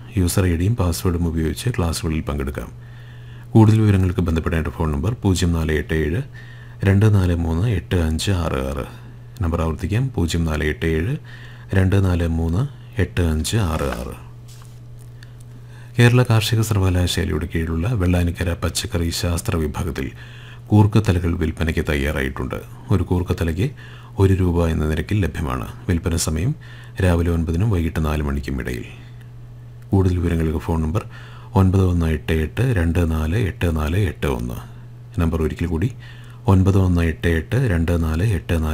user I ഡിയും പാസ്വേഡും ഉപയോഗിച്ച് ക്ലാസ്സുകളിൽ പങ്കെടുക്കാം കൂടുതൽ വിവരങ്ങൾക്ക് ബന്ധപ്പെടേണ്ട ഫോൺ നമ്പർ പൂജ്യം നാല് എട്ട് ഏഴ് രണ്ട് നാല് മൂന്ന് എട്ട് അഞ്ച് ആറ് ആറ് നമ്പർ ആവർത്തിക്കാം പൂജ്യം നാല് എട്ട് ഏഴ് രണ്ട് നാല് മൂന്ന് എട്ട് അഞ്ച് ആറ് ആറ് കേരള കാർഷിക സർവകലാശാലയുടെ കീഴിലുള്ള വെള്ളാനിക്കര പച്ചക്കറി ശാസ്ത്ര വിഭാഗത്തിൽ കൂർക്കത്തലകൾ വിൽപ്പനയ്ക്ക് തയ്യാറായിട്ടുണ്ട് ഒരു കൂർക്കത്തലയ്ക്ക് ഒരു രൂപ എന്ന നിരക്കിൽ ലഭ്യമാണ് വിൽപ്പന സമയം രാവിലെ ഒൻപതിനും വൈകിട്ട് നാല് മണിക്കും ഇടയിൽ കൂടുതൽ വിവരങ്ങൾക്ക് ഫോൺ നമ്പർ ഒൻപത് ഒന്ന് എട്ട് എട്ട് രണ്ട് നാല് എട്ട് നാല് എട്ട് ഒന്ന് നമ്പർ ഒരിക്കൽ കൂടി ഒൻപത് ഒന്ന് എട്ട് എട്ട് രണ്ട് നാല് എട്ട് നാല്